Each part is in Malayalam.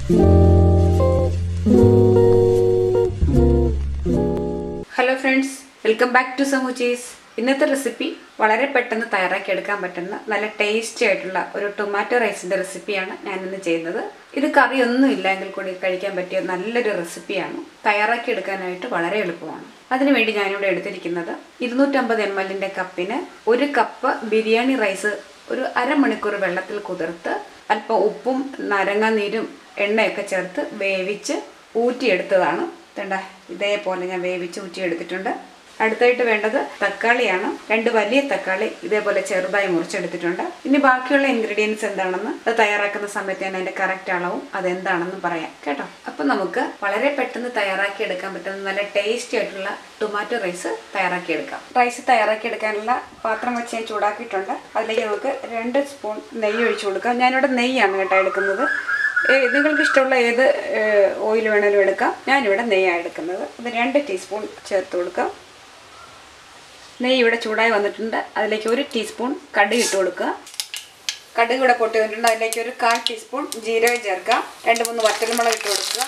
hello friends welcome back to സമൂച്ചീസ് ഇന്നത്തെ റെസിപ്പി വളരെ പെട്ടെന്ന് തയ്യാറാക്കി എടുക്കാൻ പറ്റുന്ന നല്ല ടേസ്റ്റി ആയിട്ടുള്ള ഒരു ടൊമാറ്റോ റൈസിന്റെ റെസിപ്പിയാണ് ഞാൻ ഇന്ന് ചെയ്യുന്നത് ഇത് കറിയൊന്നും ഇല്ലെങ്കിൽ കൂടി കഴിക്കാൻ പറ്റിയ നല്ലൊരു റെസിപ്പിയാണ് തയ്യാറാക്കി എടുക്കാനായിട്ട് വളരെ എളുപ്പമാണ് അതിനുവേണ്ടി ഞാനിവിടെ എടുത്തിരിക്കുന്നത് ഇരുന്നൂറ്റമ്പത് എം എല്ലിൻ്റെ കപ്പിന് ഒരു കപ്പ് ബിരിയാണി റൈസ് ഒരു അരമണിക്കൂർ വെള്ളത്തിൽ കുതിർത്ത് അല്പം ഉപ്പും നാരങ്ങാനീരും എണ്ണയൊക്കെ ചേർത്ത് വേവിച്ച് ഊറ്റിയെടുത്തതാണ് വേണ്ട ഇതേപോലെ ഞാൻ വേവിച്ച് ഊറ്റിയെടുത്തിട്ടുണ്ട് അടുത്തായിട്ട് വേണ്ടത് തക്കാളിയാണ് രണ്ട് വലിയ തക്കാളി ഇതേപോലെ ചെറുതായി മുറിച്ചെടുത്തിട്ടുണ്ട് ഇനി ബാക്കിയുള്ള ഇൻഗ്രീഡിയൻസ് എന്താണെന്ന് അത് തയ്യാറാക്കുന്ന സമയത്ത് ഞാൻ അതിന്റെ കറക്റ്റ് അളവും അതെന്താണെന്ന് പറയാം കേട്ടോ അപ്പൊ നമുക്ക് വളരെ പെട്ടെന്ന് തയ്യാറാക്കി എടുക്കാൻ പറ്റുന്ന നല്ല ടേസ്റ്റി ആയിട്ടുള്ള ടൊമാറ്റോ റൈസ് തയ്യാറാക്കി എടുക്കാം റൈസ് തയ്യാറാക്കി എടുക്കാനുള്ള പാത്രം വെച്ച് ഞാൻ ചൂടാക്കിയിട്ടുണ്ട് അതിലേക്ക് നമുക്ക് രണ്ട് സ്പൂൺ നെയ്യ് ഒഴിച്ചു കൊടുക്കാം ഞാനിവിടെ നെയ്യാണ് കേട്ടോ എടുക്കുന്നത് ഏ- നിങ്ങൾക്ക് ഇഷ്ടമുള്ള ഏത് ഓയിൽ വേണേലും എടുക്കാം ഞാനിവിടെ നെയ്യാണ് എടുക്കുന്നത് അത് രണ്ട് ടീസ്പൂൺ ചേർത്ത് കൊടുക്കാം നെയ്യ് ഇവിടെ ചൂടായി വന്നിട്ടുണ്ട് അതിലേക്ക് ഒരു ടീസ്പൂൺ കടുക് ഇട്ട് കൊടുക്കുക കടുക് ഇവിടെ പൊട്ടി വന്നിട്ടുണ്ട് അതിലേക്ക് ഒരു കാൽ ടീസ്പൂൺ ജീരകം ചേർക്കാം രണ്ട് മൂന്ന് വറ്റൽമുളക് ഇട്ട് കൊടുക്കുക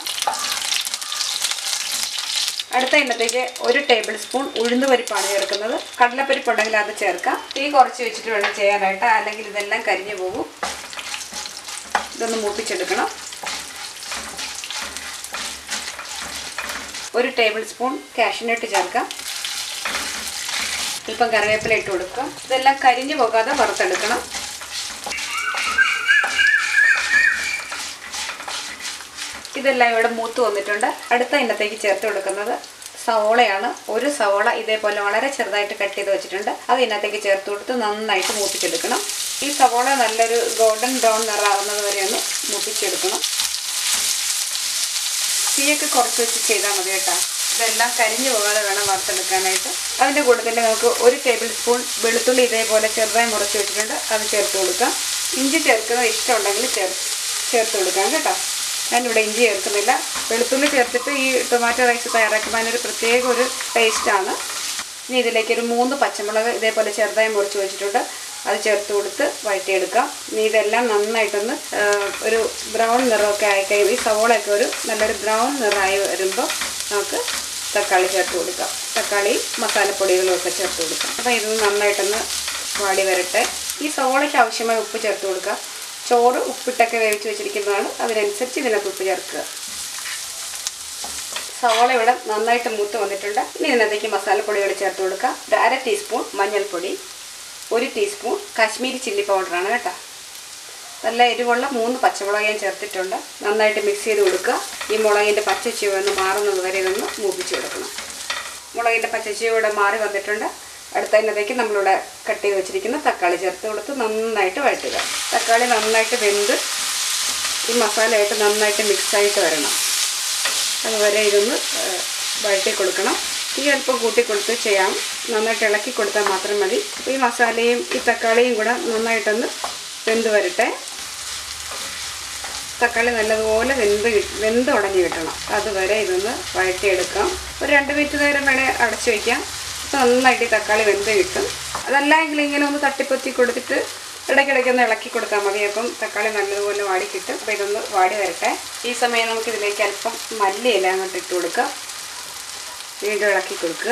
അടുത്ത എണ്ണത്തേക്ക് ഒരു ടേബിൾ സ്പൂൺ ഉഴുന്ന് പരിപ്പാണ് ചേർക്കുന്നത് കടലപ്പരിപ്പ് ഉണ്ടെങ്കിൽ അത് ചേർക്കാം തീ കുറച്ച് വെച്ചിട്ട് വേണം ചെയ്യാനായിട്ട് അല്ലെങ്കിൽ ഇതെല്ലാം കരിഞ്ഞു പോകും ഇതൊന്ന് മൂപ്പിച്ചെടുക്കണം ഒരു ടേബിൾ സ്പൂൺ കാഷ്യൂനട്ട് ചേർക്കാം അല്പം കറിവേപ്പില ഇട്ട് കൊടുക്കുക ഇതെല്ലാം കരിഞ്ഞു പോകാതെ വറുത്തെടുക്കണം ഇതെല്ലാം ഇവിടെ മൂത്ത് വന്നിട്ടുണ്ട് അടുത്ത ഇന്നത്തേക്ക് ചേർത്ത് കൊടുക്കുന്നത് സവോളയാണ് ഒരു സവോള ഇതേപോലെ വളരെ ചെറുതായിട്ട് കട്ട് ചെയ്ത് വെച്ചിട്ടുണ്ട് അത് ഇതിനകത്തേക്ക് ചേർത്ത് കൊടുത്ത് നന്നായിട്ട് മൂപ്പിച്ചെടുക്കണം ഈ സവോള നല്ലൊരു ഗോൾഡൻ ബ്രൗൺ നിറാവുന്നത് വരെ ഒന്ന് മൂപ്പിച്ചെടുക്കണം തീയൊക്കെ കുറച്ച് വെച്ച് ചെയ്താൽ മതി കേട്ടോ ഇതെല്ലാം കരിഞ്ഞു പോകാതെ വേണം വറുത്തെടുക്കാനായിട്ട് അതിൻ്റെ കൂട്ടത്തിൽ നമുക്ക് ഒരു ടേബിൾ സ്പൂൺ വെളുത്തുള്ളി ഇതേപോലെ ചെറുതായി മുറിച്ച് വെച്ചിട്ടുണ്ട് അത് ചേർത്ത് കൊടുക്കാം ഇഞ്ചി ചേർക്കുന്നത് ഇഷ്ടമുണ്ടെങ്കിൽ ചേർ ചേർത്ത് കൊടുക്കാം കേട്ടോ ഞാനിവിടെ ഇഞ്ചി ചേർക്കുന്നില്ല വെളുത്തുള്ളി ചേർത്തിട്ട് ഈ ടൊമാറ്റോ റൈസ് തയ്യാറാക്കുമ്പോൾ അതിനൊരു പ്രത്യേക ഒരു ടേസ്റ്റാണ് ഇനി ഇതിലേക്ക് ഒരു മൂന്ന് പച്ചമുളക് ഇതേപോലെ ചെറുതായി മുറിച്ച് വെച്ചിട്ടുണ്ട് അത് ചേർത്ത് കൊടുത്ത് വഴറ്റിയെടുക്കാം ഇനി ഇതെല്ലാം നന്നായിട്ടൊന്ന് ആ, ഒരു ബ്രൗൺ നിറമൊക്കെ ആയിക്കഴിയുമ്പോൾ ഈ സവോളയൊക്കെ ഒരു നല്ലൊരു ബ്രൗൺ നിറമായി വരുമ്പോൾ നമുക്ക് തക്കാളി ചേർത്ത് കൊടുക്കാം തക്കാളി മസാലപ്പൊടികളും ഒക്കെ ചേർത്ത് കൊടുക്കാം അപ്പോൾ ഇത് നന്നായിട്ടൊന്ന് വാടി വരട്ടെ ഈ സവോളയ്ക്ക് ആവശ്യമായ ഉപ്പ് ചേർത്ത് കൊടുക്കുക ചോറ് ഉപ്പിട്ടൊക്കെ വേവിച്ച് വെച്ചിരിക്കുന്നതാണ് അതിനനുസരിച്ച് ഇതിനകത്ത് ഉപ്പ് ചേർക്കുക സവോള ഇവിടെ നന്നായിട്ട് മൂത്ത് വന്നിട്ടുണ്ട് ഇനി ഇതിനകത്തേക്ക് മസാലപ്പൊടികൾ ചേർത്ത് കൊടുക്കുക ഒരു അര ടീസ്പൂൺ മഞ്ഞൾപ്പൊടി ഒരു ടീസ്പൂൺ കാശ്മീരി ചില്ലി പൗഡറാണ് കേട്ടോ നല്ല എരിവുള്ള മൂന്ന് പച്ചമുളക് ഞാൻ ചേർത്തിട്ടുണ്ട് നന്നായിട്ട് മിക്സ് ചെയ്ത് കൊടുക്കുക ഈ മുളകിൻ്റെ പച്ചച്ചുവന്ന് മാറുന്നത് വരെ ഇതൊന്ന് മൂപ്പിച്ച് കൊടുക്കണം മുളകിൻ്റെ പച്ചച്ചുവടെ മാറി വന്നിട്ടുണ്ട് അടുത്ത അതിനകത്തേക്ക് നമ്മളിവിടെ കട്ട് ചെയ്ത് വെച്ചിരിക്കുന്ന തക്കാളി ചേർത്ത് കൊടുത്ത് നന്നായിട്ട് വഴറ്റുക തക്കാളി നന്നായിട്ട് വെന്ത് ഈ മസാലയായിട്ട് നന്നായിട്ട് മിക്സായിട്ട് വരണം അതുവരെ ഇതൊന്ന് ഏഹ്, വഴറ്റി കൊടുക്കണം തീ അല്പം കൂട്ടി കൊടുത്ത് ചെയ്യാം നന്നായിട്ട് ഇളക്കി കൊടുത്താൽ മാത്രം മതി ഈ മസാലയും ഈ തക്കാളിയും കൂടെ നന്നായിട്ടൊന്ന് വെന്ത് വരട്ടെ തക്കാളി നല്ലതുപോലെ വെന്ത് കി- വെന്ത് ഉടഞ്ഞ് കിട്ടണം അതുവരെ ഇതൊന്ന് വഴറ്റിയെടുക്കാം ഒരു രണ്ട് മിനിറ്റ് നേരം വേണേൽ അടച്ചു വയ്ക്കാം അപ്പോൾ നന്നായിട്ട് ഈ തക്കാളി വെന്ത് കിട്ടും അതല്ല എങ്കിൽ ഇങ്ങനെ ഒന്ന് തട്ടിപ്പൊത്തി കൊടുത്തിട്ട് ഇടയ്ക്കിടയ്ക്ക് ഒന്ന് ഇളക്കി കൊടുത്താൽ മതി അപ്പം തക്കാളി നല്ലതുപോലെ വാടി കിട്ടും അപ്പോൾ ഇതൊന്ന് വാടി വരട്ടെ ഈ സമയം നമുക്ക് ഇതിലേക്ക് അല്പം മല്ലിയില അങ്ങോട്ട് ഇട്ട് കൊടുക്കാം വീണ്ടും ഇളക്കി കൊടുക്കുക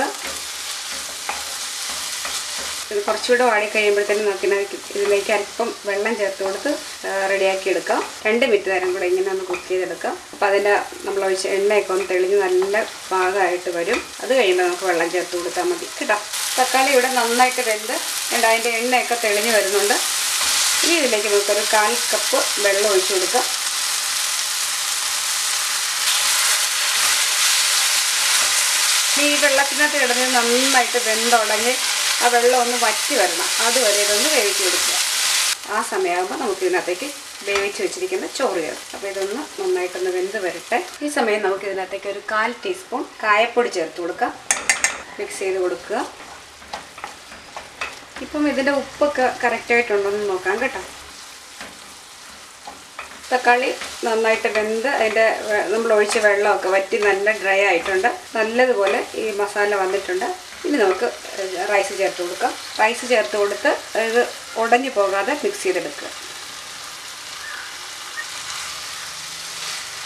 ഇത് കുറച്ചുകൂടെ വാടി കഴിയുമ്പോഴത്തേനും നമുക്ക് ഇതിനകത്ത് ഇതിലേക്ക് അല്പം വെള്ളം ചേർത്ത് കൊടുത്ത് ആ, റെഡിയാക്കി എടുക്കാം രണ്ട് മിനിറ്റ് നേരം കൂടെ ഇങ്ങനെ ഒന്ന് കുക്ക് ചെയ്തെടുക്കാം അപ്പോൾ അതിൻ്റെ നമ്മൾ ഒഴിച്ച എണ്ണയൊക്കെ ഒന്ന് തെളിഞ്ഞ് നല്ല പാകമായിട്ട് വരും അത് കഴിയുമ്പോൾ നമുക്ക് വെള്ളം ചേർത്ത് കൊടുത്താൽ മതി കേട്ടോ തക്കാളി ഇവിടെ നന്നായിട്ട് വെന്ത് ഉണ്ട് അതിൻ്റെ എണ്ണയൊക്കെ തെളിഞ്ഞ് വരുന്നുണ്ട് ഇനി ഇതിലേക്ക് നമുക്കൊരു കാൽ കപ്പ് വെള്ളം ഒഴിച്ചു കൊടുക്കാം ഈ വെള്ളത്തിനകത്ത് കിടന്ന് നന്നായിട്ട് വെന്തുടങ്ങി ആ വെള്ളം ഒന്ന് വറ്റി വരണം അതുവരെ ഇതൊന്ന് വേവിച്ച് കൊടുക്കുക ആ സമയമാകുമ്പോൾ നമുക്ക് ഇതിനകത്തേക്ക് വേവിച്ച് വെച്ചിരിക്കുന്ന ചോറ് ചേർക്കും അപ്പോൾ ഇതൊന്ന് നന്നായിട്ടൊന്ന് വെന്ത് വരട്ടെ ഈ സമയം നമുക്ക് ഇതിനകത്തേക്ക് ഒരു കാൽ ടീസ്പൂൺ കായപ്പൊടി ചേർത്ത് കൊടുക്കാം മിക്സ് ചെയ്ത് കൊടുക്കുക ഇപ്പം ഇതിൻ്റെ ഉപ്പൊക്കെ കറക്റ്റായിട്ടുണ്ടോ എന്ന് നോക്കാം കേട്ടോ തക്കാളി നന്നായിട്ട് വെന്ത് അതിൻ്റെ വെ- നമ്മൾ ഒഴിച്ച വെള്ളമൊക്കെ വറ്റി നല്ല ഡ്രൈ ആയിട്ടുണ്ട് നല്ലതുപോലെ ഈ മസാല വന്നിട്ടുണ്ട് ഇനി നമുക്ക് റൈസ് ചേർത്ത് കൊടുക്കാം റൈസ് ചേർത്ത് കൊടുത്ത് ഇത് ഉടഞ്ഞു പോകാതെ മിക്സ് ചെയ്തെടുക്കുക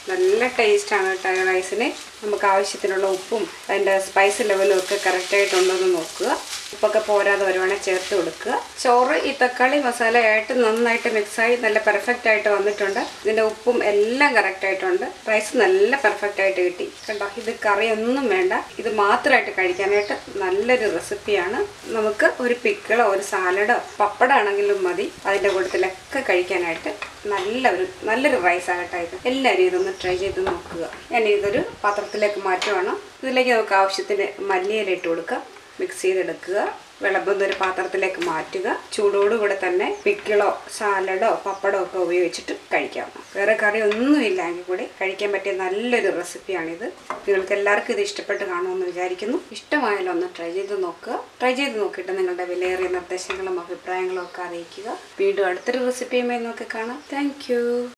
നല്ല ടേസ്റ്റാണ് കേട്ടോ ഈ റൈസിന് നമുക്ക് ആവശ്യത്തിനുള്ള ഉപ്പും അതിൻ്റെ സ്പൈസ് ലെവലും ഒക്കെ കറക്റ്റായിട്ടുണ്ടോ എന്ന് നോക്കുക ഉപ്പൊക്കെ പോരാതെ വരുവാണെങ്കിൽ ചേർത്ത് കൊടുക്കുക ചോറ് ഈ തക്കാളി മസാല ആയിട്ട് നന്നായിട്ട് മിക്സായി നല്ല പെർഫെക്റ്റ് ആയിട്ട് വന്നിട്ടുണ്ട് ഇതിൻ്റെ ഉപ്പും എല്ലാം കറക്റ്റ് ആയിട്ടുണ്ട് റൈസ് നല്ല പെർഫെക്റ്റ് ആയിട്ട് കിട്ടി കണ്ടോ ഇത് കറിയൊന്നും വേണ്ട ഇത് മാത്രമായിട്ട് കഴിക്കാനായിട്ട് നല്ലൊരു റെസിപ്പിയാണ് നമുക്ക് ഒരു പിക്കിളോ ഒരു സാലഡോ പപ്പടാണെങ്കിലും മതി അതിൻ്റെ കൂട്ടത്തിലൊക്കെ കഴിക്കാനായിട്ട് നല്ല ഒരു നല്ലൊരു റൈസ് ആകട്ടെ ഇത് എല്ലാവരും ഇതൊന്ന് ട്രൈ ചെയ്ത് നോക്കുക ഞാൻ ഇതൊരു പാത്രത്തിലേക്ക് മാറ്റുവാണ് ഇതിലേക്ക് നമുക്ക് ആവശ്യത്തിന് മല്ലിയില ഇട്ട് കൊടുക്കുക മിക്സ് ചെയ്തെടുക്കുക വിളമ്പുന്ന ഒരു പാത്രത്തിലേക്ക് മാറ്റുക ചൂടോടുകൂടെ തന്നെ പിക്കിളോ സാലഡോ പപ്പടോ ഒക്കെ ഉപയോഗിച്ചിട്ട് കഴിക്കാം വേറെ കറി ഒന്നുമില്ല എങ്കിൽ കൂടി കഴിക്കാൻ പറ്റിയ നല്ലൊരു റെസിപ്പിയാണിത് നിങ്ങൾക്ക് എല്ലാവർക്കും ഇത് ഇഷ്ടപ്പെട്ട് കാണുമെന്ന് വിചാരിക്കുന്നു ഇഷ്ടമായാലും ഒന്ന് ട്രൈ ചെയ്ത് നോക്കുക ട്രൈ ചെയ്ത് നോക്കിയിട്ട് നിങ്ങളുടെ വിലയേറിയ നിർദ്ദേശങ്ങളും അഭിപ്രായങ്ങളും ഒക്കെ അറിയിക്കുക വീണ്ടും അടുത്തൊരു റെസിപ്പിയുമായി നോക്കി കാണാം താങ്ക്